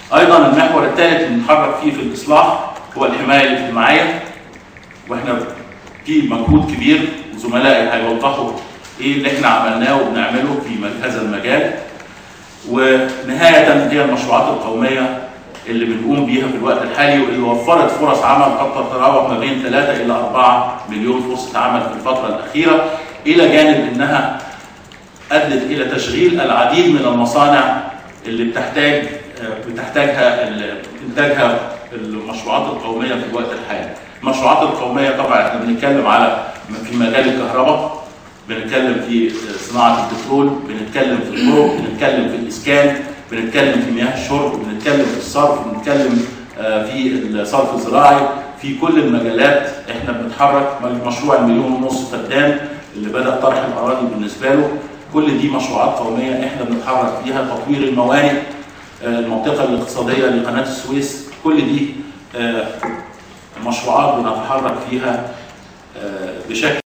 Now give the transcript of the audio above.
ايضا المحور الثالث اللي بنتحرك فيه في الاصلاح هو الحمايه الاجتماعيه واحنا في مجهود كبير زملائي هيوضحوا ايه اللي احنا عملناه وبنعمله في هذا المجال ونهايه هي المشروعات القوميه اللي بنقوم بيها في الوقت الحالي واللي وفرت فرص عمل قد تتراوح ما بين 3 الى 4 مليون فرصه عمل في الفتره الاخيره الى جانب انها ادت الى تشغيل العديد من المصانع اللي بتحتاج بتحتاجها انتاجها المشروعات القوميه في الوقت الحالي. المشروعات القوميه طبعا احنا بنتكلم على في مجال الكهرباء بنتكلم في صناعه البترول، بنتكلم في الطرق، بنتكلم في الاسكان، بنتكلم في مياه الشرب، بنتكلم في الصرف، بنتكلم في الصرف الزراعي، في كل المجالات احنا بنتحرك مشروع المليون ونص فدان اللي بدا طرح الاراضي بالنسبه له كل دي مشروعات قوميه احنا بنتحرك فيها تطوير الموانئ المنطقه الاقتصاديه لقناه السويس كل دي مشروعات بنتحرك فيها بشكل